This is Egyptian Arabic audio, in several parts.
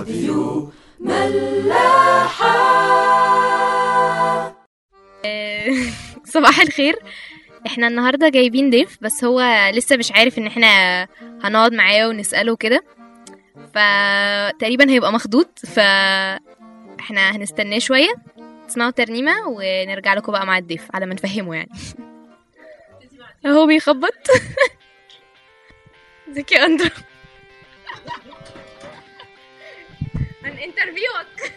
راديو ملاحة صباح الخير احنا النهارده جايبين ضيف بس هو لسه مش عارف ان احنا هنقعد معاه ونساله كده فتقريبا هيبقى مخضوض ف احنا هنستناه شويه تسمعوا ترنيمه ونرجع لكم بقى مع الضيف على ما نفهمه يعني اهو بيخبط ازيك يا اندرو هنانترفيوك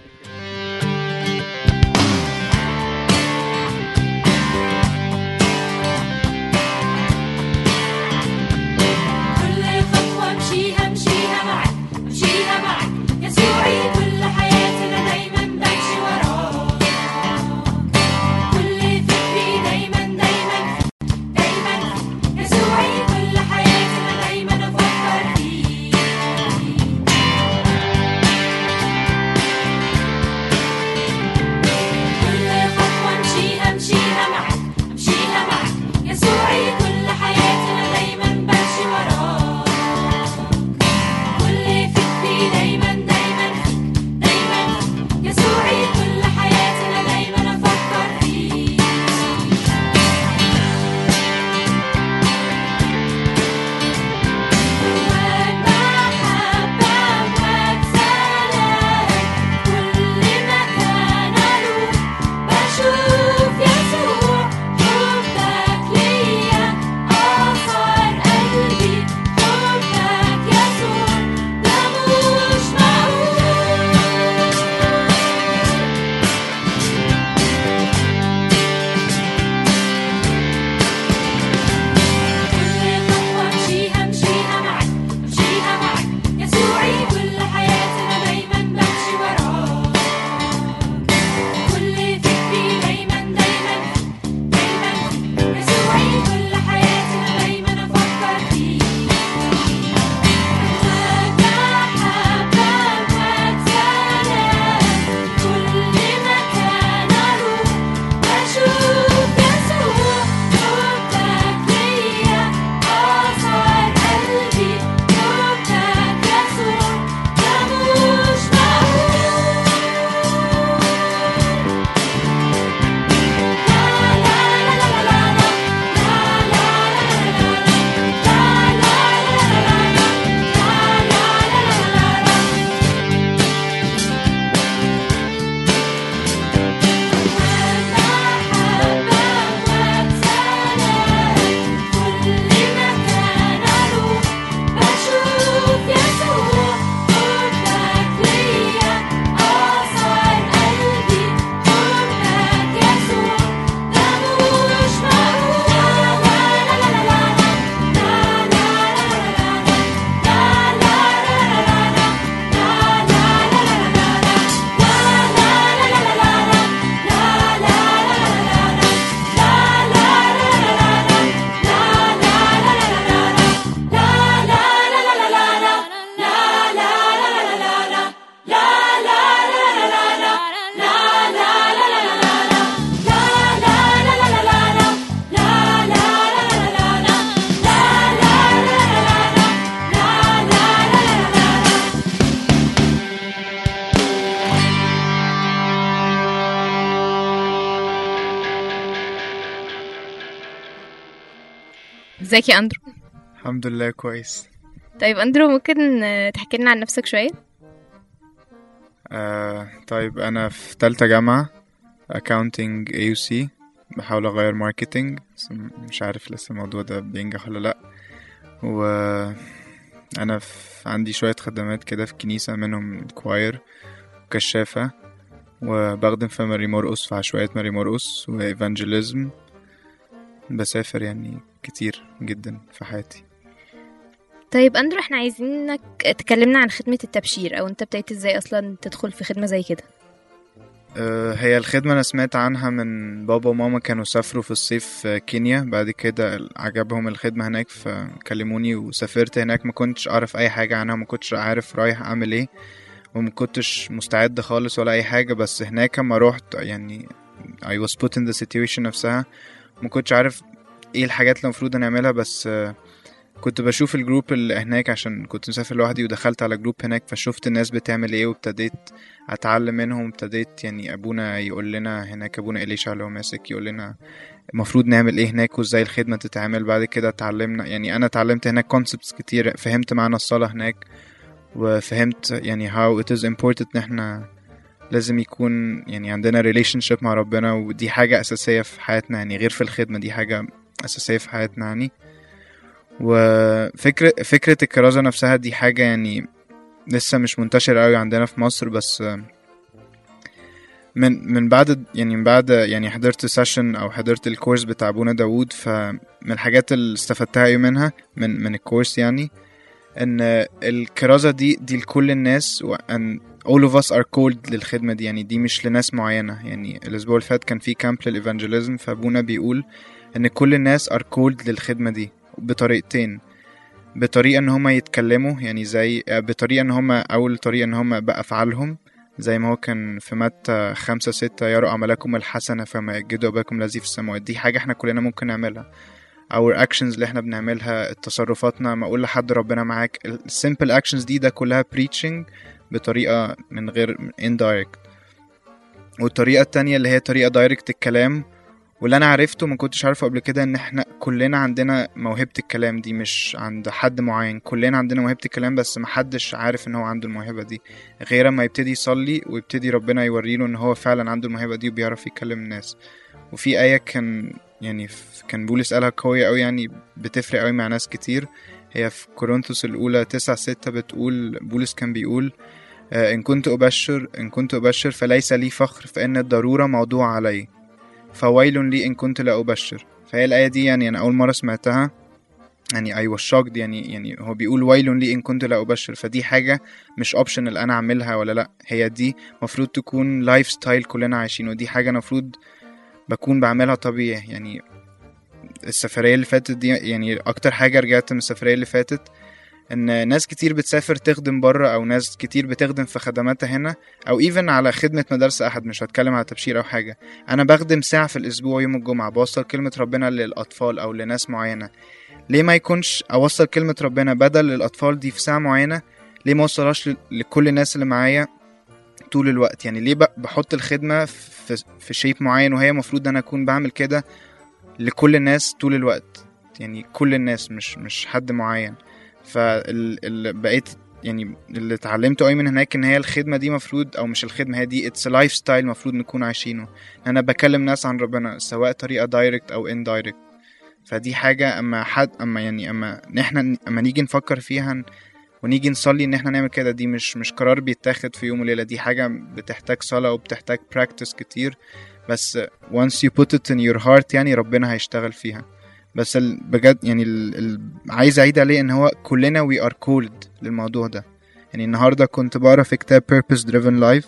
كل خطوة امشيها امشيها معك امشيها معك يسوعي كل حياتنا دايما بمشي وراك كل فكري دايما دايما دايما يسوعي كل حياتنا دايما افكر فيك كل خطوة امشيها امشيها معك امشيها معك يسوعي كل حياتنا دايما بمشي وراك كل فكري دايما دايما دايما يسوعي كل حياتنا دايما افكر فيك جواك محبة جواك سلام كل مكان أروح بشوف يسوع حبك ليا أثر قلبي حبك يسوع ده مش معقول كل خطوة امشيها امشيها معك امشيها معك يسوعي كل حياتنا دايما بمشي وراك كل فكري دايما دايما دايما يسوعي كل حياتنا دايما افكر فيك جواك محبة جواك سلام كل مكان اروح بشوف يسوع حبك ليا أثر قلبي حبك يسوع ده مش معقول بشوف يسوع حبك ليا أثر قلبي حبك يسوع ده مش معقول لا لا لا لا لا لا لا لا ازيك يا اندرو الحمد لله كويس طيب اندرو ممكن آه، تحكي لنا عن نفسك شويه آه طيب أنا في تالتة جامعة accounting AUC بحاول أغير ماركتينج بس م- مش عارف لسه الموضوع ده بينجح ولا لأ و أنا في عندي شوية خدمات كده في كنيسة منهم كواير وكشافة وبخدم في ماري مرقص في عشوائية ماري مرقص وإيفانجيليزم بسافر يعني كتير جدا في حياتي طيب اندرو احنا عايزينك تكلمنا عن خدمه التبشير او انت ابتديت ازاي اصلا تدخل في خدمه زي كده آه، هي الخدمة أنا سمعت عنها من بابا وماما كانوا سافروا في الصيف في كينيا بعد كده عجبهم الخدمة هناك فكلموني وسافرت هناك ما كنتش أعرف أي حاجة عنها ما كنتش عارف رايح أعمل إيه وما كنتش مستعد خالص ولا أي حاجة بس هناك لما روحت يعني I was put in the situation نفسها ما كنتش عارف ايه الحاجات اللي المفروض نعملها بس آه، كنت بشوف الجروب اللي هناك عشان كنت مسافر لوحدي ودخلت على جروب هناك فشفت الناس بتعمل ايه وابتديت اتعلم منهم ابتديت يعني ابونا يقول لنا هناك ابونا اليشع اللي هو ماسك يقول لنا المفروض نعمل ايه هناك وازاي الخدمة تتعمل بعد كده اتعلمنا يعني انا اتعلمت هناك كونسبتس كتير فهمت معنى الصلاة هناك وفهمت يعني how it is important ان احنا لازم يكون يعني عندنا relationship مع ربنا ودي حاجة أساسية في حياتنا يعني غير في الخدمة دي حاجة أساسية في حياتنا يعني وفكرة فكرة الكرازة نفسها دي حاجة يعني لسه مش منتشرة قوي عندنا في مصر بس من من بعد يعني من بعد يعني حضرت سيشن او حضرت الكورس بتاع ابونا داوود فمن الحاجات اللي استفدتها أوي منها من من الكورس يعني ان الكرازة دي دي لكل الناس وان all of us are called للخدمة دي يعني دي مش لناس معينة يعني الأسبوع اللي فات كان في كامب للإيفانجيليزم فأبونا بيقول إن كل الناس are called للخدمة دي بطريقتين بطريقة إن هما يتكلموا يعني زي بطريقة إن هما أول طريقة إن هما بأفعالهم زي ما هو كان في متى خمسة ستة يروا أعمالكم الحسنة فما يجدوا أباكم الذي في السماوات دي حاجة احنا كلنا ممكن نعملها our actions اللي احنا بنعملها تصرفاتنا ما اقول لحد ربنا معاك السيمبل actions دي ده كلها preaching بطريقة من غير indirect والطريقة التانية اللي هي طريقة دايركت الكلام واللي انا عرفته ما كنتش عارفه قبل كده ان احنا كلنا عندنا موهبة الكلام دي مش عند حد معين كلنا عندنا موهبة الكلام بس محدش عارف ان هو عنده الموهبة دي غير ما يبتدي يصلي ويبتدي ربنا يوريله ان هو فعلا عنده الموهبة دي وبيعرف يكلم الناس وفي آية كان يعني ف- كان بولس قالها قوية أوي يعني بتفرق أوي مع ناس كتير هي في كورنثوس الأولى تسعة ستة بتقول بولس كان بيقول آه، إن كنت أبشر إن كنت أبشر فليس لي فخر فإن الضرورة موضوع علي فويل لي إن كنت لا أبشر فهي الآية دي يعني أنا أول مرة سمعتها يعني I was shocked يعني يعني هو بيقول ويل لي إن كنت لا أبشر فدي حاجة مش اوبشنال أنا أعملها ولا لأ هي دي مفروض تكون لايف ستايل كلنا عايشينه ودي حاجة المفروض بكون بعملها طبيعي يعني السفرية اللي فاتت دي يعني أكتر حاجة رجعت من السفرية اللي فاتت إن ناس كتير بتسافر تخدم بره أو ناس كتير بتخدم في خدماتها هنا أو إيفن على خدمة مدارس أحد مش هتكلم على تبشير أو حاجة أنا بخدم ساعة في الأسبوع يوم الجمعة بوصل كلمة ربنا للأطفال أو لناس معينة ليه ما يكونش أوصل كلمة ربنا بدل للأطفال دي في ساعة معينة ليه ما وصلهاش ل- لكل الناس اللي معايا طول الوقت يعني ليه ب- بحط الخدمة في, في شيب معين وهي المفروض أنا أكون بعمل كده لكل الناس طول الوقت يعني كل الناس مش مش حد معين فال بقيت يعني اللي اتعلمته قوي من هناك ان هي الخدمه دي مفروض او مش الخدمه هي دي اتس لايف ستايل مفروض نكون عايشينه انا بكلم ناس عن ربنا سواء طريقه دايركت او اندايركت فدي حاجه اما حد اما يعني اما احنا اما نيجي نفكر فيها ن- ونيجي نصلي ان احنا نعمل كده دي مش مش قرار بيتاخد في يوم وليله دي حاجه بتحتاج صلاه وبتحتاج براكتس كتير بس once you put it in your heart يعني ربنا هيشتغل فيها بس ال- بجد يعني ال... ال... عايز اعيد عليه ان هو كلنا we are called للموضوع ده يعني النهارده كنت بقرا في كتاب purpose driven life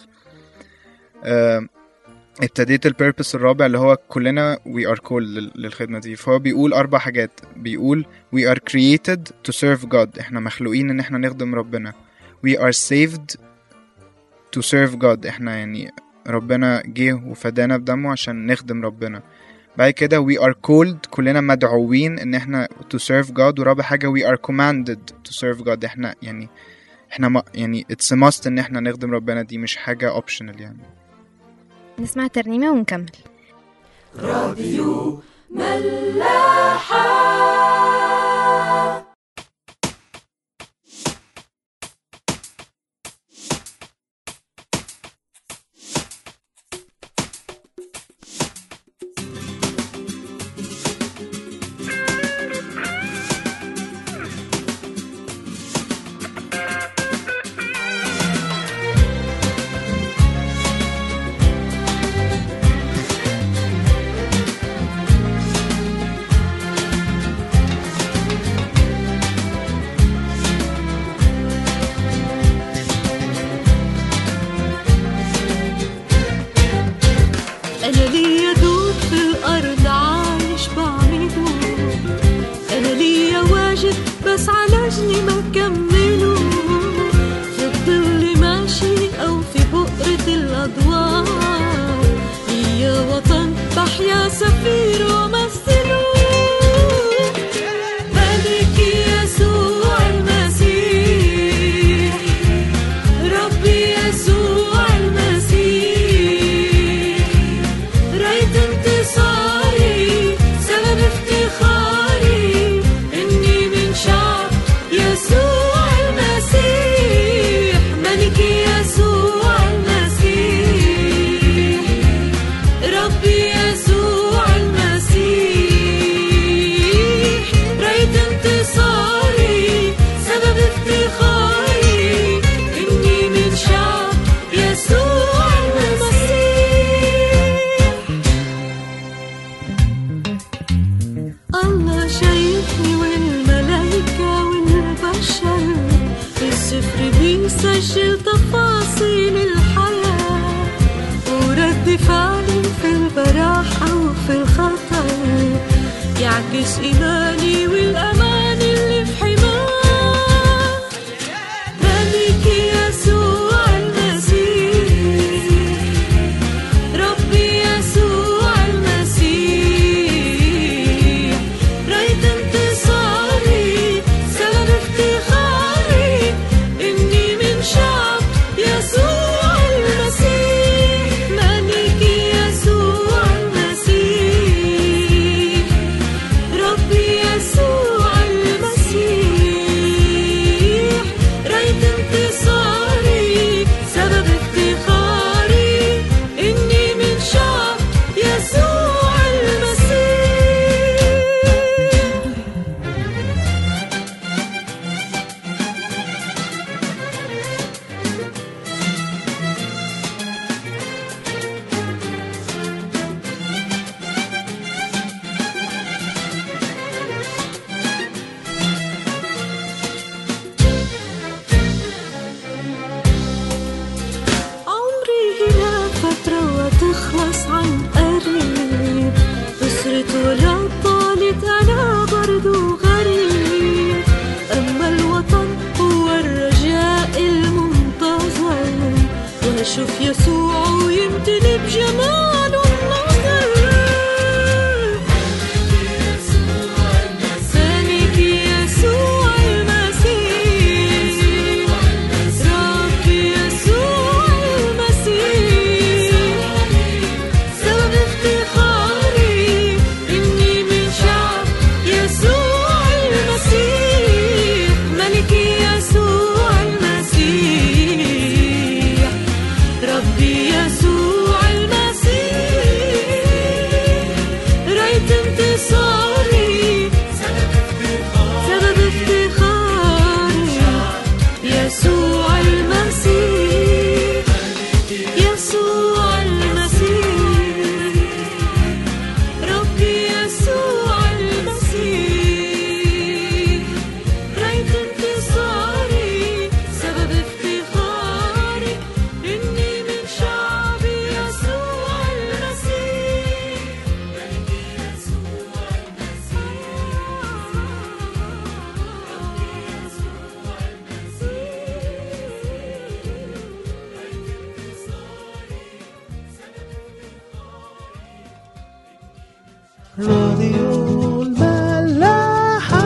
آه، ابتديت البيربس الرابع اللي هو كلنا we are called لل- للخدمة دي فهو بيقول أربع حاجات بيقول we are created to serve God احنا مخلوقين ان احنا نخدم ربنا we are saved to serve God احنا يعني ربنا جه وفدانا بدمه عشان نخدم ربنا بعد كده we are called كلنا مدعوين ان احنا to serve God ورابع حاجة we are commanded to serve God احنا يعني احنا ما يعني it's a must ان احنا نخدم ربنا دي مش حاجة optional يعني نسمع ترنيمة ونكمل أنا ليا دود في الأرض عايش بعمله أنا ليا واجب بس علاجني ما كمله في الظل ماشي أو في بؤرة الأضواء ليا وطن بحيا سفير ومثله ملكي كل تفاصيل الحياة ورد فعلي في البراح أو في الخطر يعكس إيماني والأمان اللي في حماه ملك يسوع المسيح ربي يسوع المسيح راية انتصاري سبب افتخاري إني من شعب يسوع المسيح ملك يسوع المسيح ربي يسوع المسيح راية انتصاري سبب افتخاري إني من شعب يسوع المسيح عمري هنا فترة وتخلص عن قريب أسرت ولا طالت أنا برضو غريب أما الوطن هو الرجاء المنتظر وأشوف يسوع ويمتلي بجماله النظر ملك يسوع المسيح ربي يسوع المسيح سبب افتخاري إني من شعب يسوع المسيح ملك يسوع المسيح ربي يسوع المسيح راية انتصاري سبب افتخاري يسوع المسيح يسوع المسيح ربي يسوع المسيح راية انتصاري سبب افتخاري إني من شعب يسوع المسيح راديو الملاحة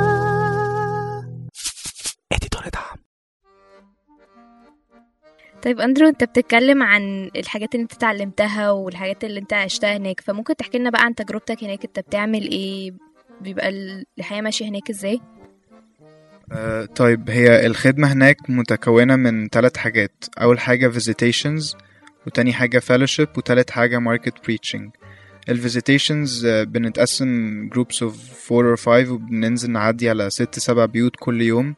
اديتور دعم طيب اندرو انت بتتكلم عن الحاجات اللي انت اتعلمتها والحاجات اللي انت عشتها هناك فممكن تحكي لنا بقى عن تجربتك هناك انت بتعمل ايه بيبقى ال- الحياة ماشية هناك ازاي آه، طيب هي الخدمة هناك متكونة من ثلاث حاجات أول حاجة visitations وتاني حاجة fellowship وتالت حاجة market preaching ال visitations آه، بنتقسم groups of four or five وبننزل نعدي على ست سبع بيوت كل يوم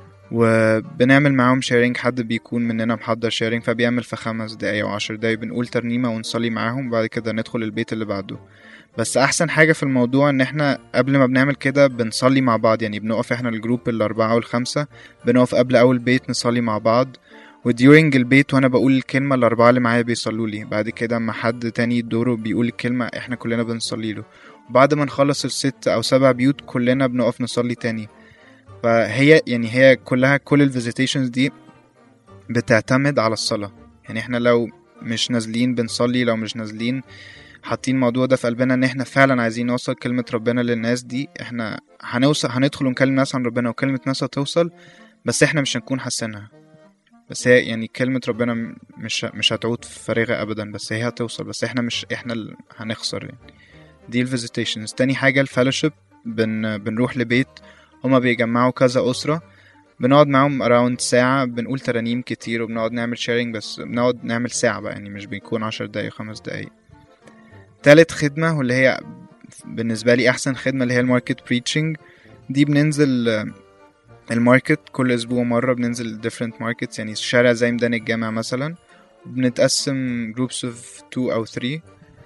وبنعمل معاهم شيرنج حد بيكون مننا محضر شيرنج فبيعمل في خمس دقايق أو عشر دقايق بنقول ترنيمة ونصلي معاهم وبعد كده ندخل البيت اللي بعده بس احسن حاجه في الموضوع ان احنا قبل ما بنعمل كده بنصلي مع بعض يعني بنقف احنا الجروب الاربعه والخمسه بنقف قبل اول بيت نصلي مع بعض وديورنج البيت وانا بقول الكلمه الاربعه اللي معايا بيصلوا لي بعد كده اما حد تاني دوره بيقول الكلمه احنا كلنا بنصلي له وبعد ما نخلص الست او سبع بيوت كلنا بنقف نصلي تاني فهي يعني هي كلها كل الفيزيتيشنز دي بتعتمد على الصلاه يعني احنا لو مش نازلين بنصلي لو مش نازلين حاطين الموضوع ده في قلبنا ان احنا فعلا عايزين نوصل كلمة ربنا للناس دي احنا هنوصل هندخل ونكلم ناس عن ربنا وكلمة ناس هتوصل بس احنا مش هنكون حاسينها بس هي يعني كلمة ربنا م- مش مش هتعود فارغة ابدا بس هي هتوصل بس احنا مش احنا اللي هنخسر يعني دي الفيزيتيشنز تاني حاجة الفellowship بن بنروح لبيت هما بيجمعوا كذا أسرة بنقعد معاهم اراوند ساعة بنقول ترانيم كتير وبنقعد نعمل شيرنج بس بنقعد نعمل ساعة بقى يعني مش بيكون عشر دقايق خمس دقايق تالت خدمة واللي هي بالنسبة لي أحسن خدمة اللي هي الماركت بريتشنج دي بننزل آه، الماركت كل أسبوع مرة بننزل different markets يعني شارع زي ميدان الجامع مثلا بنتقسم groups of two أو three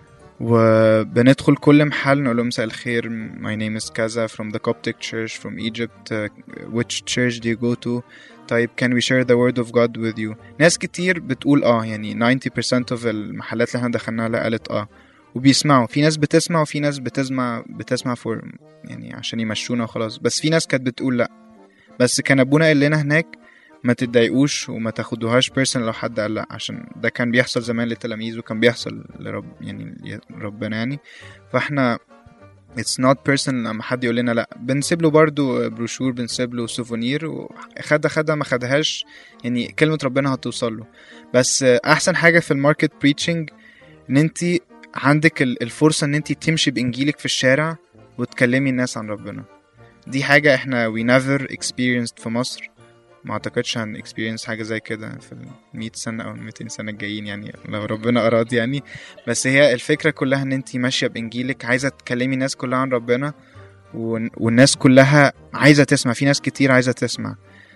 وبندخل كل محل نقول لهم مساء الخير my name is كذا from the Coptic church from Egypt uh, which church do you go to طيب can we share the word of God with you ناس كتير بتقول اه يعني 90% of المحلات اللي احنا دخلناها لها قالت اه وبيسمعوا في ناس بتسمع وفي ناس بتسمع بتسمع فور يعني عشان يمشونا وخلاص بس في ناس كانت بتقول لا بس كان ابونا قال لنا هناك ما تتضايقوش وما تاخدوهاش بيرسون لو حد قال لا عشان ده كان بيحصل زمان للتلاميذ وكان بيحصل لرب يعني ربنا يعني فاحنا it's not person لما حد يقول لنا لا بنسيب له برضو بروشور بنسيب له سوفونير وخدها خدها ما خدهاش يعني كلمة ربنا هتوصل له بس احسن حاجة في الماركت بريتشنج ان انت عندك ال- الفرصة ان انت تمشي بانجيلك في الشارع وتكلمي الناس عن ربنا دي حاجة احنا we never experienced في مصر ما اعتقدش هن experience حاجة زي كده في ال 100 سنة او 200 سنة الجايين يعني لو ربنا اراد يعني بس هي الفكرة كلها ان انت ماشية بانجيلك عايزة تكلمي الناس كلها عن ربنا ون- والناس كلها عايزة تسمع في ناس كتير عايزة تسمع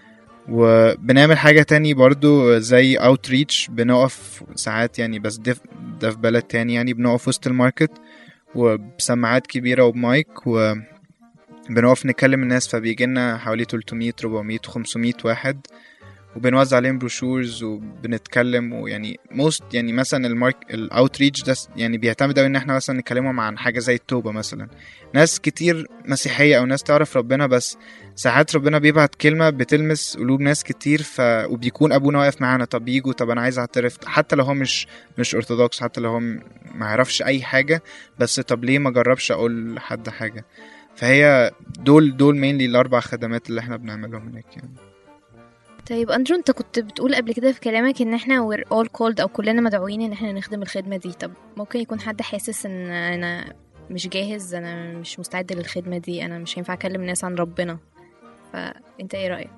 وبنعمل حاجة تاني برضو زي outreach بنقف ساعات يعني بس ده ده في بلد تاني يعني بنقف وسط الماركت وبسماعات كبيرة وبمايك وبنقف نكلم الناس فبيجي لنا حوالي 300 400 500 واحد وبنوزع عليهم بروشورز وبنتكلم ويعني موست يعني مثلا المارك الاوتريتش ده س- يعني بيعتمد قوي ان احنا مثلا نكلمهم عن حاجه زي التوبه مثلا ناس كتير مسيحيه او ناس تعرف ربنا بس ساعات ربنا بيبعت كلمه بتلمس قلوب ناس كتير ف وبيكون ابونا واقف معانا طب يجوا طب انا عايز اعترف حتى لو هو مش مش ارثوذكس حتى لو هو م- ما يعرفش اي حاجه بس طب ليه ما جربش اقول لحد حاجه فهي دول دول مينلي الاربع خدمات اللي احنا بنعملهم هناك يعني طيب اندرو انت كنت بتقول قبل كده في كلامك ان احنا we're all called او كلنا مدعوين ان احنا نخدم الخدمة دي طب ممكن يكون حد حاسس ان انا مش جاهز انا مش مستعد للخدمة دي انا مش هينفع اكلم الناس عن ربنا فانت ايه رأيك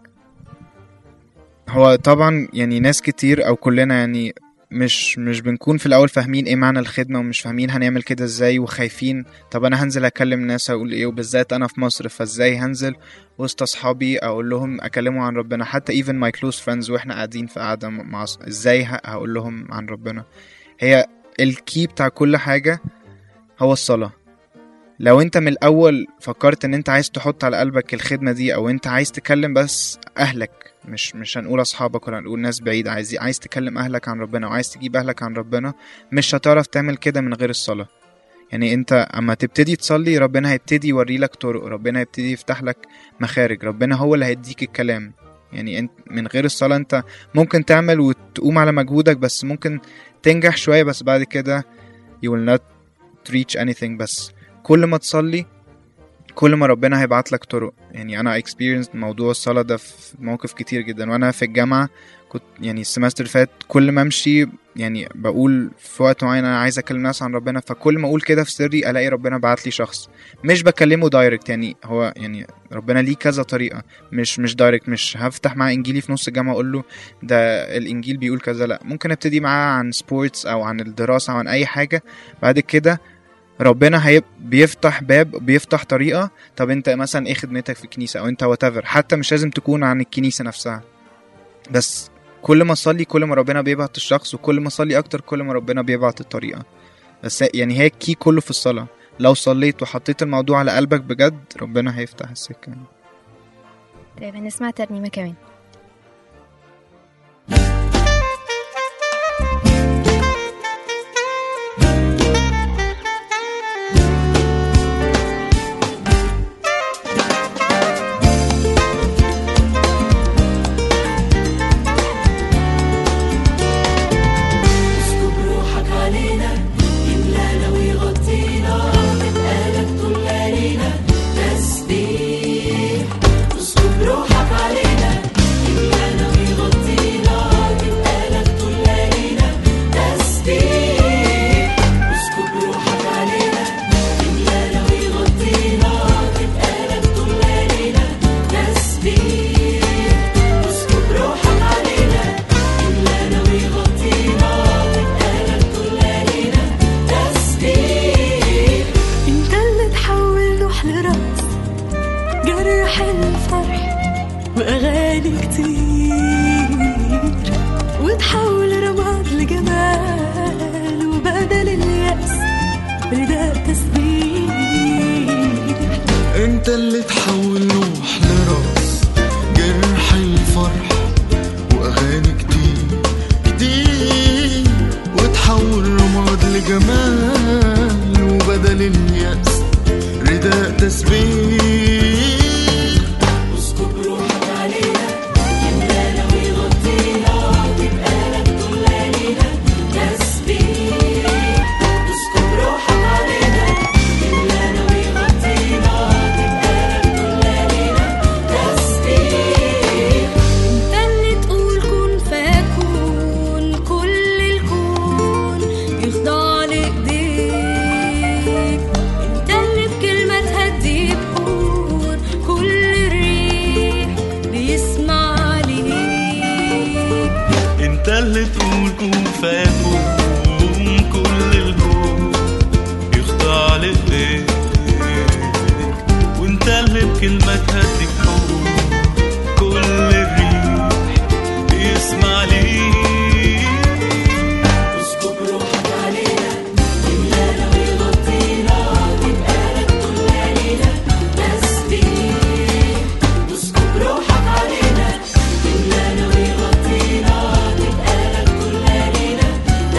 هو طبعا يعني ناس كتير او كلنا يعني مش مش بنكون في الاول فاهمين ايه معنى الخدمه ومش فاهمين هنعمل كده ازاي وخايفين طب انا هنزل اكلم ناس هقول ايه وبالذات انا في مصر فازاي هنزل وسط اصحابي اقول لهم اكلمهم عن ربنا حتى even my close friends واحنا قاعدين في قعده مع أص- ازاي ه- هقول لهم عن ربنا هي الكي بتاع كل حاجه هو الصلاه لو انت من الاول فكرت ان انت عايز تحط على قلبك الخدمه دي او انت عايز تكلم بس اهلك مش مش هنقول اصحابك ولا هنقول ناس بعيد عايز عايز تكلم اهلك عن ربنا وعايز تجيب اهلك عن ربنا مش هتعرف تعمل كده من غير الصلاه يعني انت اما تبتدي تصلي ربنا هيبتدي يوري لك طرق ربنا هيبتدي يفتح لك مخارج ربنا هو اللي هيديك الكلام يعني انت من غير الصلاه انت ممكن تعمل وتقوم على مجهودك بس ممكن تنجح شويه بس بعد كده you will not reach anything بس كل ما تصلي كل ما ربنا هيبعت لك طرق يعني انا experienced موضوع الصلاه ده في مواقف كتير جدا وانا في الجامعه كنت يعني السمستر اللي فات كل ما امشي يعني بقول في وقت معين انا عايز اكلم ناس عن ربنا فكل ما اقول كده في سري الاقي ربنا بعت لي شخص مش بكلمه دايركت يعني هو يعني ربنا ليه كذا طريقه مش مش دايركت مش هفتح معاه انجيلي في نص الجامعه اقول له ده الانجيل بيقول كذا لا ممكن ابتدي معاه عن سبورتس او عن الدراسه او عن اي حاجه بعد كده ربنا هيب بيفتح باب بيفتح طريقه طب انت مثلا ايه خدمتك في الكنيسه او انت وات حتى مش لازم تكون عن الكنيسه نفسها بس كل ما اصلي كل ما ربنا بيبعت الشخص وكل ما اصلي اكتر كل ما ربنا بيبعت الطريقه بس يعني هي الكي كله في الصلاه لو صليت وحطيت الموضوع على قلبك بجد ربنا هيفتح السكه طيب هنسمع ترنيمة كمان اسكب روحك علينا يملانا ويغطينا بتقالك طول ليالينا تسبيح اسكب روحك علينا يملانا ويغطينا بتقالك طول ليالينا تسبيح اسكب روحك علينا يملانا ويغطينا بتقالك طول ليالينا تسبيح اسكب روحك علينا يملانا ويغطينا بتقالك طول ليالينا تسبيح انت اللي تحول نوح لراس جرح الفرح واغاني كتير وتحول رماد لجمال وبدل اليأس رداء تسبيح انت اللي تحول نوح لراس جرح الفرح اللي تقول كون فيكون كل الكون يخضع لإيديك وانت اللي بكلمة تهدي كون كل الريح بيسمع ليك اسكب روحك علينا تملانا ويغطينا تبقى لك طول ليالينا تسبيح اسكب روحك علينا تملانا ويغطينا تبقى لك طول ليالينا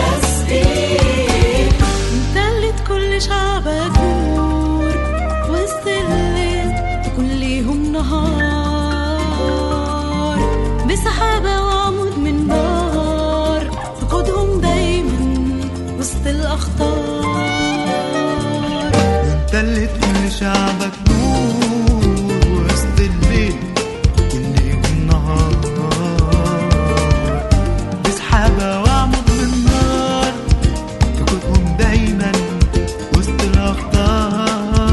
تسبيح انت اللي كل شعبك نور وسط الليل تكون ليهم نهار بسحابة وعمود من نار تقودهم دايما وسط الأخطار انت اللي تقول شعبك نور وسط الليل كل يوم نهار بسحابة وعمود من نار تقودهم دايما وسط الأخطار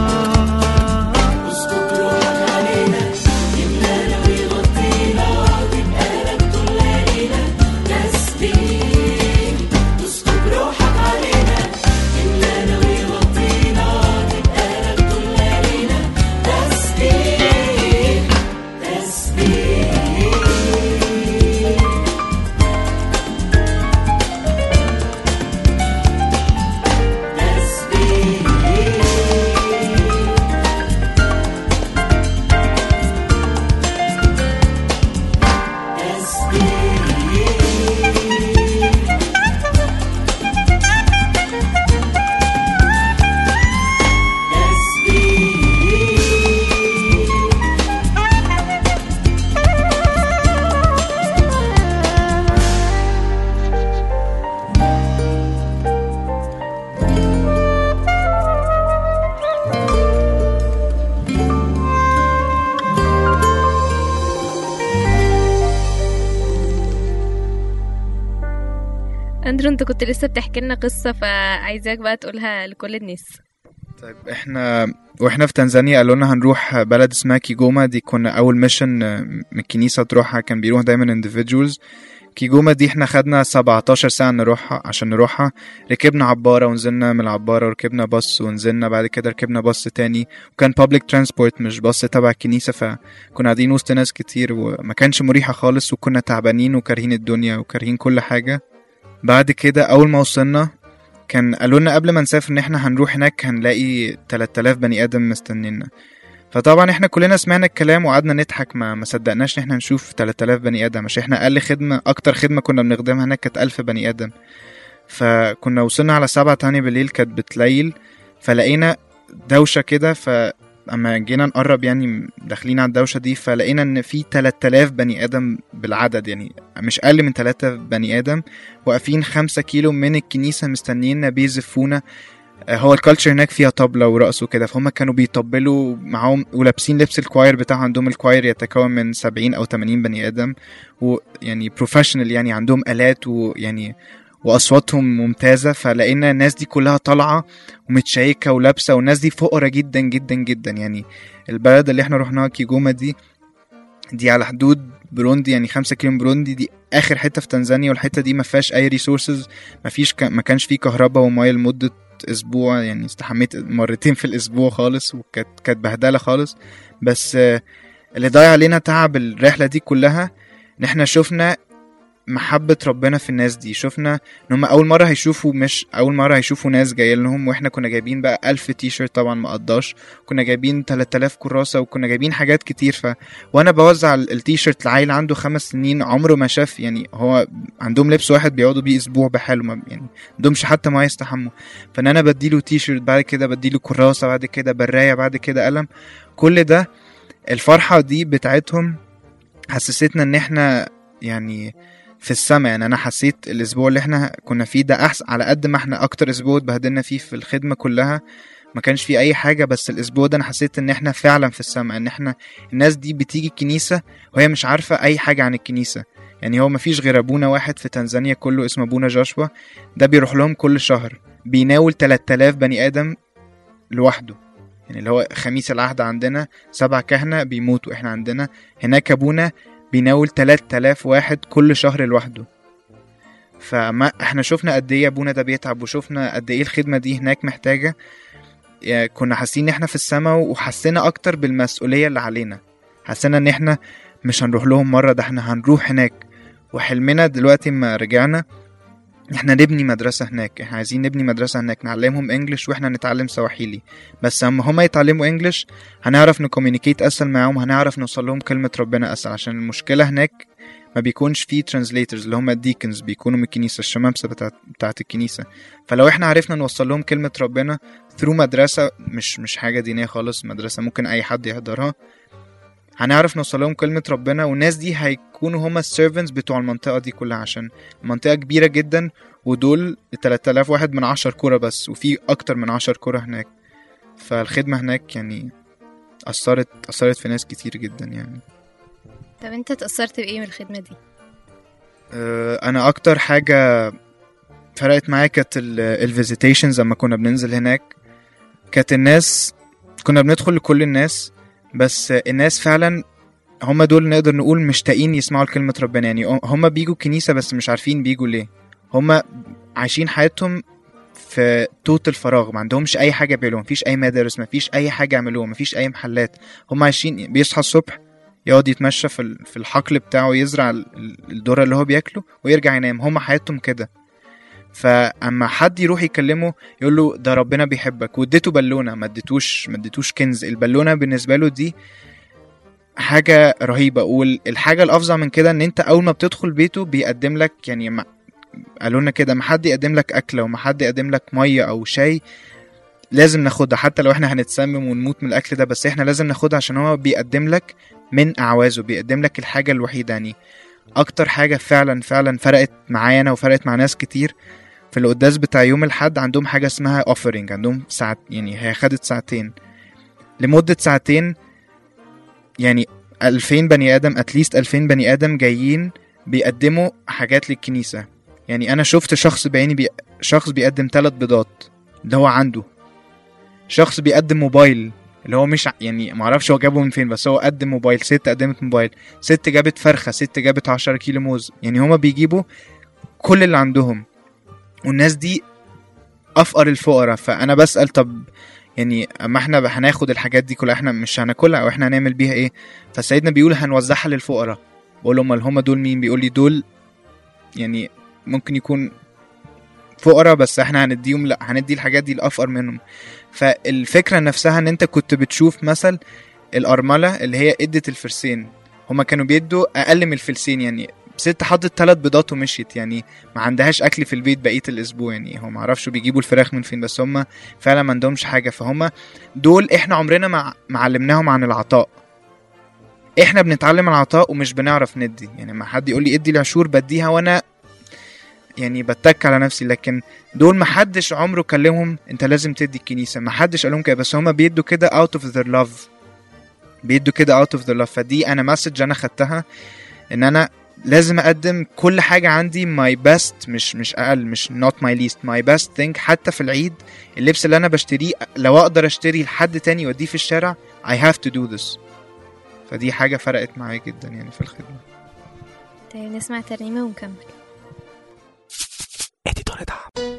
اسكب روحك علينا تملانا ويغطينا تبقى لك طول ليالينا تسبيح اسكب روحك علينا تملانا ويغطينا تبقى لك طول ليالينا تسبيح تسبيح اندرو انت كنت لسه بتحكي لنا قصة فعايزاك بقى تقولها لكل الناس طيب احنا واحنا في تنزانيا قالوا لنا هنروح بلد اسمها كيجوما دي كنا اول ميشن من الكنيسه تروحها كان بيروح دايما individuals كيجوما دي احنا خدنا 17 ساعه نروحها عشان نروحها ركبنا عباره ونزلنا من العباره وركبنا باص ونزلنا بعد كده ركبنا باص تاني وكان public transport مش باص تبع الكنيسه فكنا قاعدين وسط ناس كتير وما كانش مريحه خالص وكنا تعبانين وكارهين الدنيا وكارهين كل حاجه بعد كده اول ما وصلنا كان قالوا لنا قبل ما نسافر ان احنا هنروح هناك هنلاقي 3000 بني ادم مستنينا فطبعا احنا كلنا سمعنا الكلام وقعدنا نضحك ما ما صدقناش ان احنا نشوف 3000 بني ادم عشان احنا اقل خدمه اكتر خدمه كنا بنخدمها هناك كانت 1000 بني ادم فكنا وصلنا على 7 تاني بالليل كانت بتليل فلقينا دوشه كده ف اما جينا نقرب يعني داخلين على الدوشه دي فلقينا ان في 3000 بني ادم بالعدد يعني مش اقل من 3 بني ادم واقفين 5 كيلو من الكنيسه مستنيينا بيزفونا آه، هو الكالتشر هناك فيها طبلة ورقص وكده فهم كانوا بيطبلوا معاهم ولابسين لبس الكواير بتاعهم عندهم الكواير يتكون من 70 أو 80 بني آدم ويعني بروفيشنال يعني عندهم آلات ويعني وأصواتهم ممتازة فلقينا الناس دي كلها طالعة ومتشيكة ولابسة والناس دي فقرة جدا جدا جدا يعني البلد اللي احنا رحناها كيجوما دي دي على حدود بروندي يعني خمسة كيلو من بروندي دي اخر حته في تنزانيا والحته دي ما فيهاش اي ريسورسز ما فيش ك... ما كانش فيه كهرباء وميه لمده اسبوع يعني استحميت مرتين في الاسبوع خالص وكانت كانت بهدله خالص بس آه، اللي ضيع علينا تعب الرحله دي كلها ان احنا شفنا محبة ربنا في الناس دي شفنا ان هم اول مرة هيشوفوا مش اول مرة هيشوفوا ناس جاية لهم واحنا كنا جايبين بقى ألف تي شيرت طبعا ما قضاش كنا جايبين 3000 كراسة وكنا جايبين حاجات كتير ف وانا بوزع ال- التي شيرت لعيل عنده خمس سنين عمره ما شاف يعني هو عندهم لبس واحد بيقعدوا بيه اسبوع بحاله ما يعني عندهمش حتى ما يستحموا فان انا بديله تي شيرت بعد كده بديله كراسة بعد كده براية بعد كده قلم كل ده الفرحة دي بتاعتهم حسستنا ان احنا يعني في السما يعني انا حسيت الاسبوع اللي احنا كنا فيه ده احسن على قد ما احنا اكتر اسبوع اتبهدلنا فيه في الخدمة كلها ما كانش فيه اي حاجة بس الاسبوع ده انا حسيت ان احنا فعلا في السما ان احنا الناس دي بتيجي الكنيسة وهي مش عارفة اي حاجة عن الكنيسة يعني هو مفيش غير ابونا واحد في تنزانيا كله اسمه ابونا جاشوا ده بيروح لهم كل شهر بيناول 3000 بني ادم لوحده يعني اللي هو خميس العهد عندنا سبع كهنة بيموتوا احنا عندنا هناك ابونا بيناول 3000 واحد كل شهر لوحده فما احنا شفنا قد ايه ابونا ده بيتعب وشفنا قد ايه الخدمه دي هناك محتاجه يعني كنا حاسين ان احنا في السماء وحسينا اكتر بالمسؤوليه اللي علينا حسينا ان احنا مش هنروح لهم مره ده احنا هنروح هناك وحلمنا دلوقتي ما رجعنا احنا نبني مدرسة هناك احنا عايزين نبني مدرسة هناك نعلمهم انجلش واحنا نتعلم سواحيلي بس اما هما يتعلموا انجلش هنعرف نكومينيكيت اسهل معاهم هنعرف نوصل لهم كلمة ربنا اسهل عشان المشكلة هناك ما بيكونش فيه ترانسليترز اللي هم الديكنز بيكونوا من الكنيسة الشمامسة بتاعت, بتاعت الكنيسة فلو احنا عرفنا نوصل لهم كلمة ربنا ثرو مدرسة مش مش حاجة دينية خالص مدرسة ممكن أي حد يحضرها هنعرف نوصل لهم كلمة ربنا والناس دي هيكونوا هما السيرفنتس بتوع المنطقة دي كلها عشان المنطقة كبيرة جدا ودول 3000 واحد من 10 كرة بس وفي أكتر من 10 كرة هناك فالخدمة هناك يعني أثرت أثرت في ناس كتير جدا يعني طب انت اتأثرت بإيه من الخدمة دي؟ آه، انا اكتر حاجه فرقت معايا كانت الفيزيتيشنز لما كنا بننزل هناك كانت الناس كنا بندخل لكل الناس بس الناس فعلا هم دول نقدر نقول مشتاقين يسمعوا كلمة ربنا يعني هم بيجوا الكنيسة بس مش عارفين بيجوا ليه هم عايشين حياتهم في توت الفراغ ما عندهمش اي حاجه بيعملوها مفيش اي مدارس مفيش اي حاجه يعملوها مفيش اي محلات هم عايشين بيصحى الصبح يقعد يتمشى في ال- في الحقل بتاعه يزرع ال- ال- الذره اللي هو بياكله ويرجع ينام هم حياتهم كده فاما حد يروح يكلمه يقول له ده ربنا بيحبك واديته بالونه ما اديتوش ما اديتوش كنز البالونه بالنسبه له دي حاجه رهيبه والحاجه الافظع من كده ان انت اول ما بتدخل بيته بيقدم لك يعني ما قالوا لنا كده ما حد يقدم لك اكله وما حد يقدم لك ميه او شاي لازم ناخدها حتى لو احنا هنتسمم ونموت من الاكل ده بس احنا لازم ناخدها عشان هو بيقدم لك من اعوازه بيقدم لك الحاجه الوحيده يعني اكتر حاجه فعلا فعلا فرقت معايا انا وفرقت مع ناس كتير في القداس بتاع يوم الحد عندهم حاجه اسمها اوفرنج عندهم ساعت يعني هي خدت ساعتين لمده ساعتين يعني 2000 بني ادم اتليست 2000 بني ادم جايين بيقدموا حاجات للكنيسه يعني انا شفت شخص بعيني بي... شخص بيقدم ثلاث بيضات اللي هو عنده شخص بيقدم موبايل اللي هو مش ع- يعني معرفش هو جابه من فين بس هو قدم موبايل ست قدمت موبايل ست جابت فرخة ست جابت عشرة كيلو موز يعني هما بيجيبوا كل اللي عندهم والناس دي أفقر الفقراء فأنا بسأل طب يعني اما احنا هناخد الحاجات دي كلها احنا مش هناكلها او احنا هنعمل بيها ايه فسيدنا بيقول هنوزعها للفقراء بقول له امال هما دول مين بيقول لي دول يعني ممكن يكون فقراء بس احنا هنديهم لا هندي الحاجات دي الافقر منهم فالفكره نفسها ان انت كنت بتشوف مثل الارمله اللي هي ادت الفرسين هما كانوا بيدوا اقل من الفلسين يعني ست حطت ثلاث بيضات ومشيت يعني ما عندهاش اكل في البيت بقيه الاسبوع يعني هم معرفش بيجيبوا الفراخ من فين بس هم فعلا ما عندهمش حاجه فهم دول احنا عمرنا ما ما علمناهم عن العطاء احنا بنتعلم العطاء ومش بنعرف ندي يعني ما حد يقول لي ادي العشور بديها وانا يعني بتك على نفسي لكن دول ما حدش عمره كلمهم انت لازم تدي الكنيسه ما حدش قال لهم كده بس هما بيدوا كده out of their love بيدوا كده out of their love فدي انا مسج انا خدتها ان انا لازم اقدم كل حاجه عندي my best مش مش اقل مش not my least my best thing حتى في العيد اللبس اللي انا بشتريه لو اقدر اشتري لحد تاني يوديه في الشارع I have to do this فدي حاجه فرقت معايا جدا يعني في الخدمه طيب نسمع ترنيمة ونكمل اديتور دعم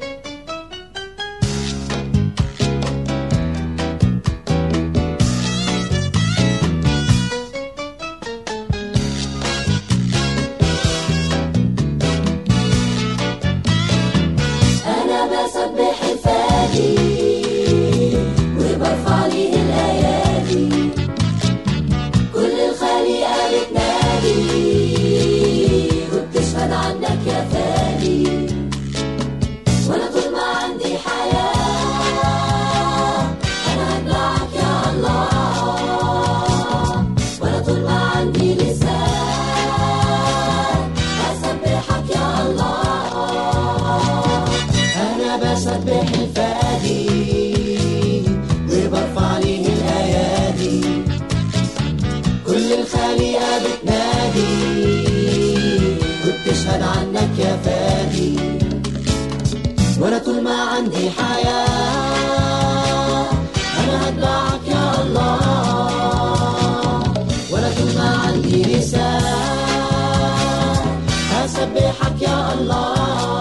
أنا بسبح الفادي وبرفع ليه الأيادي كل الخليقة بتنادي وبتشهد عنك يا فادي وأنا طول ما عندي حياة أنا هتبعك يا الله وأنا طول ما عندي لسان هسبحك يا الله أنا بسبح الفادي وبرفع ليه الأيادي كل الخليقة بتنادي وبتشهد عنك يا فادي وأنا طول ما عندي حياة أنا هتبعك يا الله وأنا طول ما عندي لسان هسبحك يا الله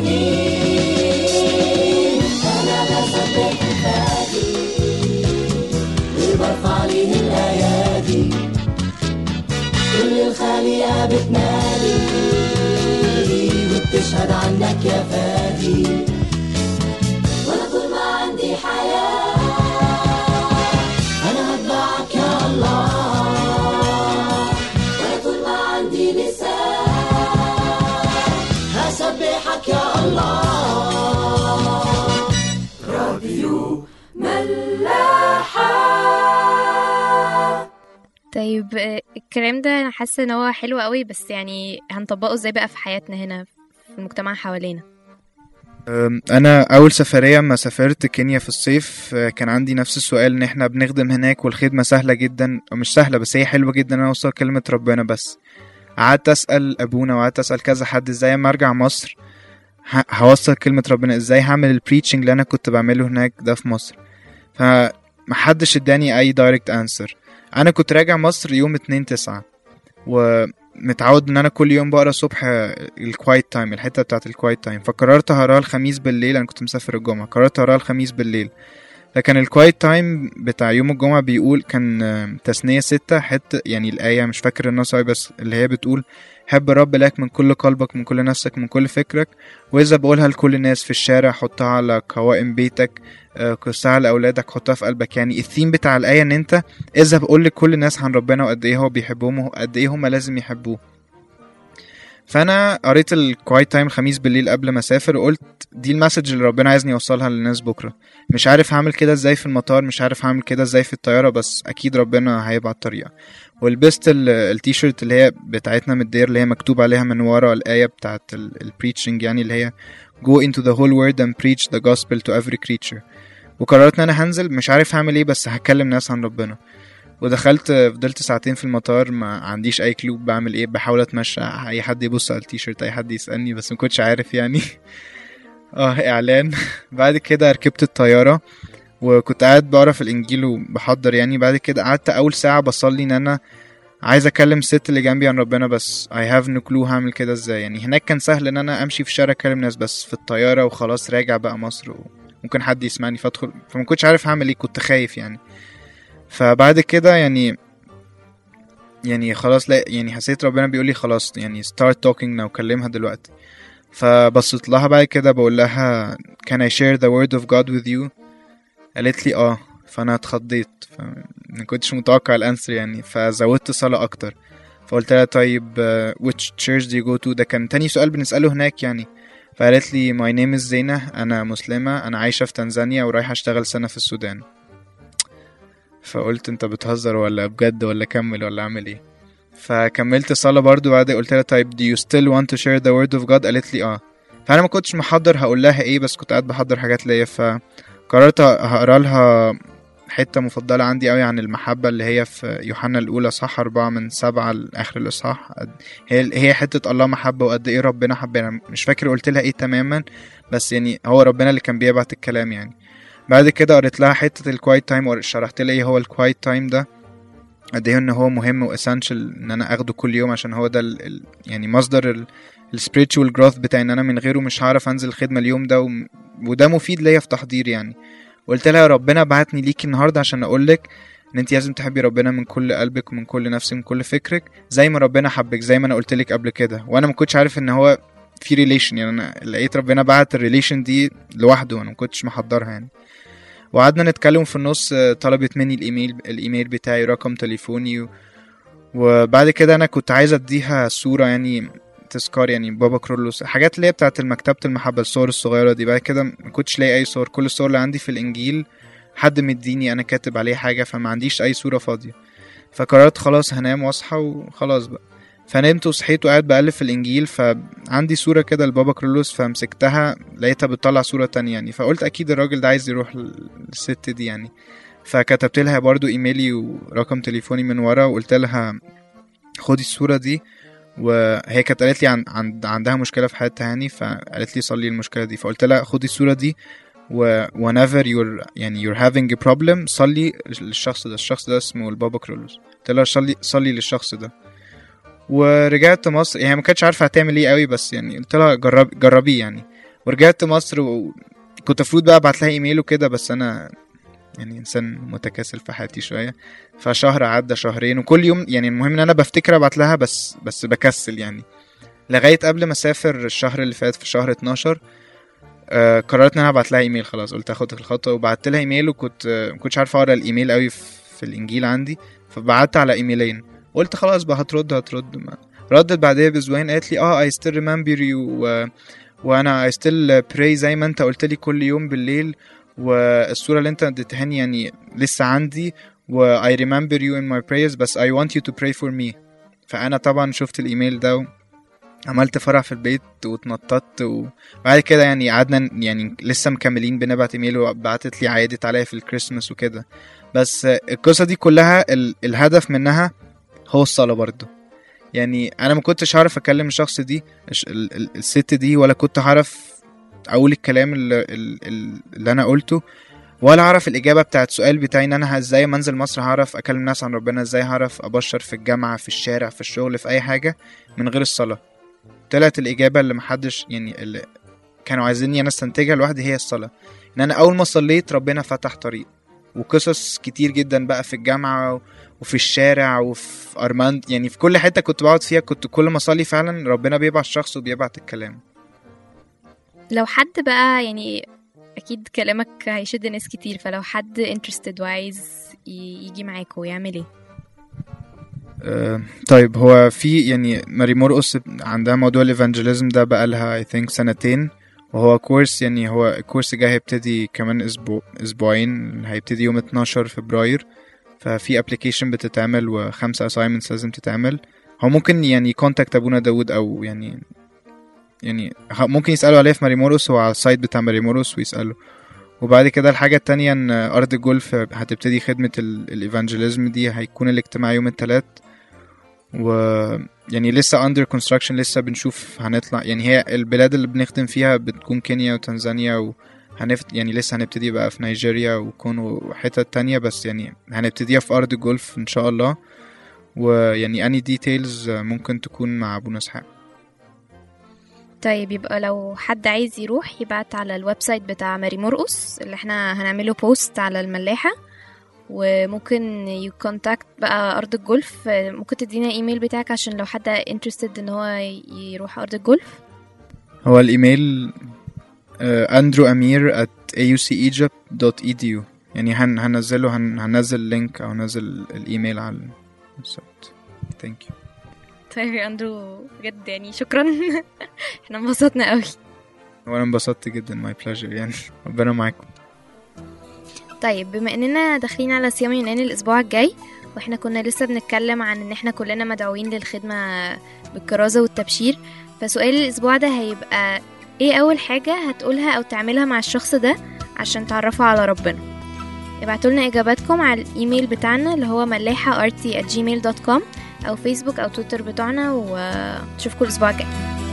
سنين أنا بسبح فادي وبرفع عليه الأيادي كل الخليقة بتنادي وبتشهد عنك يا فادي وأنا طول ما عندي حياة أنا هتبعك يا الله وأنا طول ما عندي لسان هسبحك يا الله راديو ملاحة طيب آه، الكلام ده انا حاسه ان هو حلو قوي بس يعني هنطبقه ازاي بقى في حياتنا هنا في المجتمع حوالينا أم، انا اول سفريه ما سافرت كينيا في الصيف أه، كان عندي نفس السؤال ان احنا بنخدم هناك والخدمه سهله جدا او مش سهله بس هي حلوه جدا ان انا اوصل كلمه ربنا بس قعدت اسال ابونا وقعدت اسال كذا حد ازاي اما ارجع مصر ه- هوصل كلمه ربنا ازاي هعمل البريتشنج اللي انا كنت بعمله هناك ده في مصر فمحدش اداني اي دايركت انسر انا كنت راجع مصر يوم 2 9 ومتعود ان انا كل يوم بقرا الصبح الكوايت تايم الحته بتاعت الكوايت تايم فقررت هقراها الخميس بالليل انا كنت مسافر الجمعه قررت هقراها الخميس بالليل لكن الكوايت تايم بتاع يوم الجمعة بيقول كان آه، تثنية ستة حتة يعني الآية مش فاكر النص أوي بس اللي هي بتقول حب الرب لك من كل قلبك من كل نفسك من كل فكرك وإذا بقولها لكل الناس في الشارع حطها على قوائم بيتك آه، قصها على أولادك حطها في قلبك يعني الثيم بتاع الآية إن أنت إذا بقول لكل الناس عن ربنا وقد إيه هو بيحبهم وقد إيه هما لازم يحبوه فانا قريت الكوايت تايم الخميس بالليل قبل ما اسافر وقلت دي المسج اللي ربنا عايزني اوصلها للناس بكره مش عارف هعمل كده ازاي في المطار مش عارف هعمل كده ازاي في الطياره بس اكيد ربنا هيبعت طريقه ولبست ال- التيشيرت اللي هي بتاعتنا من الدير اللي هي مكتوب عليها من ورا الايه بتاعت البريتشنج يعني اللي هي go into the whole world and preach the gospel to every creature وقررت ان انا هنزل مش عارف هعمل ايه بس هكلم ناس عن ربنا ودخلت فضلت ساعتين في المطار ما عنديش اي كلو بعمل ايه بحاول اتمشى اي حد يبص على التيشيرت اي حد يسالني بس ما كنتش عارف يعني اه اعلان بعد كده ركبت الطياره وكنت قاعد بقرا في الانجيل وبحضر يعني بعد كده قعدت اول ساعه بصلي ان انا عايز اكلم الست اللي جنبي عن ربنا بس I have no clue هعمل كده ازاي يعني هناك كان سهل ان انا امشي في الشارع اكلم ناس بس في الطياره وخلاص راجع بقى مصر وممكن حد يسمعني فادخل فما كنتش عارف هعمل ايه كنت خايف يعني فبعد كده يعني يعني خلاص لا يعني حسيت ربنا بيقول لي خلاص يعني start talking now كلمها دلوقتي فبصيت لها بعد كده بقول لها can I share the word of God with you قالت لي اه فانا اتخضيت فما كنتش متوقع الانسر يعني فزودت صلاة اكتر فقلت لها طيب uh, which church do you go to ده كان تاني سؤال بنسأله هناك يعني فقالت لي my name is زينة أنا مسلمة أنا عايشة في تنزانيا ورايحة أشتغل سنة في السودان فقلت انت بتهزر ولا بجد ولا كمل ولا اعمل ايه فكملت صلاة برضو بعد قلت لها طيب do you still want to share the word of God قالت لي اه فانا ما كنتش محضر هقول لها ايه بس كنت قاعد بحضر حاجات ليا فقررت هقرا لها حتة مفضلة عندي قوي عن المحبة اللي هي في يوحنا الأولى صح أربعة من سبعة لآخر الإصحاح هي هي حتة الله محبة وقد إيه ربنا حبنا مش فاكر قلت لها إيه تماما بس يعني هو ربنا اللي كان بيبعت الكلام يعني بعد كده قريت لها حتة الكوايت تايم شرحت لها ايه هو الكوايت تايم ده قد ايه ان هو مهم واسنشال ان انا اخده كل يوم عشان هو ده ال ال يعني مصدر السبiritual جروث بتاعي ان انا من غيره مش هعرف انزل الخدمة اليوم ده و... وده مفيد ليا في تحضير يعني قلت لها ربنا بعتني ليكي النهارده عشان اقولك ان انت لازم تحبي ربنا من كل قلبك ومن كل نفسك ومن كل فكرك زي ما ربنا حبك زي ما انا قلت لك قبل كده وانا ما كنتش عارف ان هو في ريليشن يعني انا لقيت ربنا بعت الريليشن دي لوحده انا ما كنتش محضرها يعني وقعدنا نتكلم في النص آه، طلبت مني الايميل الايميل بتاعي رقم تليفوني و... وبعد كده انا كنت عايز اديها صورة يعني تذكار يعني بابا كرولوس حاجات اللي هي بتاعت مكتبة المحبة الصور الصغيرة دي بعد كده ما كنتش لاقي اي صور كل الصور اللي عندي في الانجيل حد مديني انا كاتب عليه حاجة فما عنديش اي صورة فاضية فقررت خلاص هنام واصحى وخلاص بقى فنمت وصحيت وقاعد بقلب في الانجيل فعندي صورة كده لبابا كرولوس فمسكتها لقيتها بتطلع صورة تانية يعني فقلت اكيد الراجل ده عايز يروح للست دي يعني فكتبت لها برضو ايميلي ورقم تليفوني من ورا وقلت لها خدي الصورة دي وهي كانت قالت لي عن, عن عندها مشكلة في حياتها يعني فقالت لي صلي المشكلة دي فقلت لها خدي الصورة دي و whenever you're يعني you're having a problem صلي للشخص ده الشخص ده اسمه البابا كرولوس قلت لها صلي صلي للشخص ده ورجعت مصر يعني ما كانتش عارفه هتعمل ايه قوي بس يعني قلت لها جرب جربيه يعني ورجعت مصر وكنت المفروض بقى ابعت لها ايميل وكده بس انا يعني انسان متكاسل في حياتي شويه فشهر عدى شهرين وكل يوم يعني المهم ان انا بفتكر ابعت لها بس بس بكسل يعني لغايه قبل ما اسافر الشهر اللي فات في شهر 12 آه قررت ان انا ابعت لها ايميل خلاص قلت اخد الخطوه وبعت لها ايميل وكنت آه، ما كنتش عارف اقرا الايميل قوي في, في الانجيل عندي فبعت على ايميلين قلت خلاص بقى هترد هترد ما. ردت بعدها باسبوعين قالت لي اه I still remember you و... وانا I still pray زي ما انت قلت لي كل يوم بالليل والصورة اللي انت اديتهاني يعني لسه عندي و I remember you in my prayers بس I want you to pray for me فانا طبعا شفت الايميل ده عملت فرح في البيت واتنططت وبعد كده يعني قعدنا يعني لسه مكملين بنبعت ايميل وبعتت لي عيدت عليا في الكريسماس وكده بس القصة دي كلها ال... الهدف منها هو الصلاة برضه يعني انا ما كنتش هعرف اكلم الشخص دي الش- ال- ال- الست دي ولا كنت هعرف اقول الكلام اللي, اللي, اللي انا قلته ولا اعرف الاجابه بتاعت السؤال بتاعي ان انا ازاي منزل مصر هعرف اكلم ناس عن ربنا ازاي هعرف ابشر في الجامعه في الشارع في الشغل في اي حاجه من غير الصلاه طلعت الاجابه اللي محدش يعني اللي كانوا عايزيني انا استنتجها لوحدي هي الصلاه ان انا اول ما صليت ربنا فتح طريق وقصص كتير جدا بقى في الجامعه وفي الشارع وفي ارماند يعني في كل حته كنت بقعد فيها كنت كل ما اصلي فعلا ربنا بيبعت شخص وبيبعت الكلام لو حد بقى يعني اكيد كلامك هيشد ناس كتير فلو حد interested وعايز ي- يجي معاكوا يعمل ايه آه، طيب هو في يعني ماري مرقص عندها موضوع الايفانجيليزم ده بقالها I think سنتين وهو كورس يعني هو الكورس جاي هيبتدي كمان اسبوع اسبوعين هيبتدي يوم 12 فبراير ففي ابلكيشن بتتعمل وخمسة assignments لازم تتعمل هو ممكن يعني كونتاكت ابونا داود او يعني يعني ه- ممكن يسألوا عليه في ماري مرقص هو على السايت بتاع ماري مرقص ويسألوا وبعد كده الحاجة التانية ان ارض الجولف هتبتدي خدمة الايفانجيليزم دي هيكون الاجتماع يوم التلات و يعني لسه under construction لسه بنشوف هنطلع يعني هي البلاد اللي بنخدم فيها بتكون كينيا وتنزانيا وهنفت يعني لسه هنبتدي بقى في نيجيريا وكونغو وحتت تانية بس يعني هنبتديها في أرض الجولف إن شاء الله ويعني أني ديتيلز ممكن تكون مع أبونا إسحاق طيب يبقى لو حد عايز يروح يبعت على الويب سايت بتاع ماري مرقص اللي احنا هنعمله بوست على الملاحة وممكن يكونتاكت بقى أرض الجولف ممكن تدينا ايميل بتاعك عشان لو حد interested ان هو يروح أرض الجولف هو الإيميل أندرو أمير at aucegypt.edu يعني هن هنزله هن هنزل لينك أو هنزل الإيميل على السايت ثانك يو طيب يا أندرو بجد يعني شكرا احنا انبسطنا قوي وأنا انبسطت جدا ماي بلاجر يعني ربنا معاكم طيب بما اننا داخلين على صيام يونان الاسبوع الجاي واحنا كنا لسه بنتكلم عن ان احنا كلنا مدعوين للخدمة بالكرازة والتبشير فسؤال الاسبوع ده هيبقى ايه اول حاجة هتقولها او تعملها مع الشخص ده عشان تعرفه على ربنا ابعتوا لنا اجاباتكم على الايميل بتاعنا اللي هو ملاحة rt at gmail.com او فيسبوك او تويتر بتوعنا ونشوفكم الاسبوع الجاي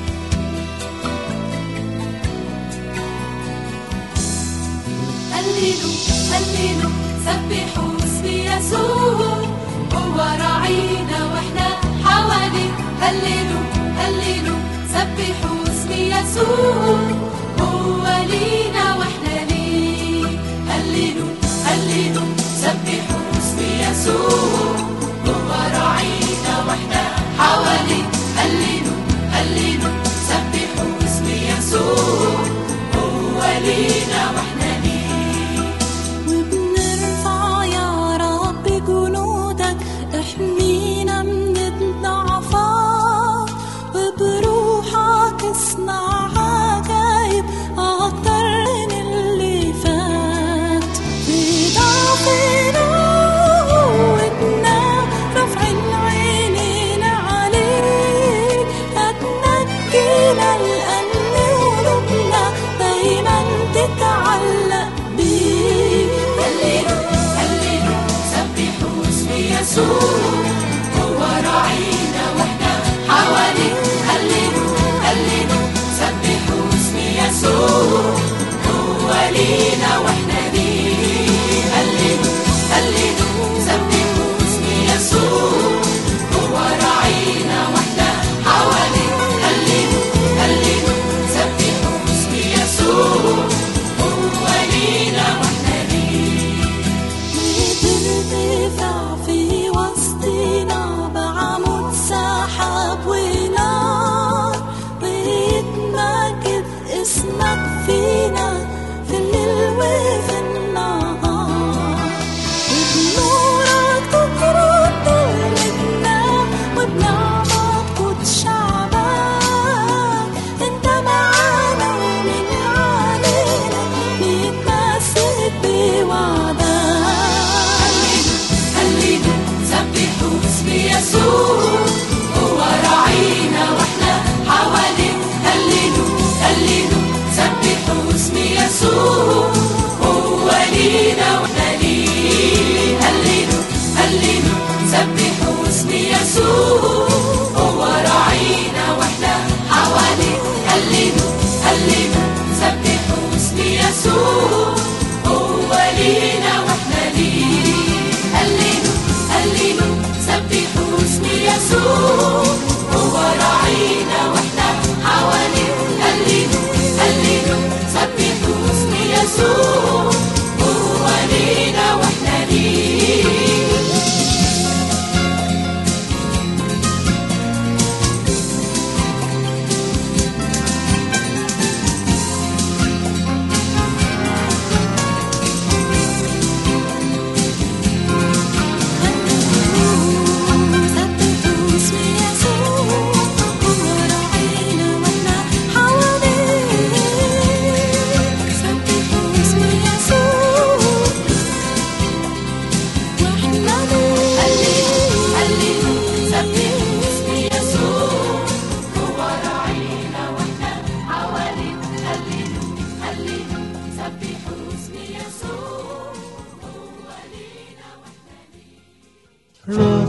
هللوا هللوا سبحوا اسم يسوع هو راعينا واحنا حواليه هللوا هللوا سبحوا اسم يسوع هو لينا واحنا ليه هللوا هللوا سبحوا اسم يسوع هو راعينا واحنا حواليه هللوا هللوا سبحوا اسم يسوع هو لينا واحنا ليه وبنرفع يا رب جنودك احمينا من الضعفات وبروحك اصنع عجايب اكتر من اللي فات في ضعفنا وقوتنا رافعين عينينا عليك هتنجينا لأن قلوبنا دايما تتعلق بيك هللوا هللوا سبحوا اسم يسوع هو راعينا واحنا حواليه هللوا هللوا سبحوا اسم يسوع هو لينا واحنا ليه هللوا هللوا سبحوا اسم يسوع هو راعينا واحنا حواليه هللوا هللوا سبحوا اسم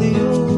راديو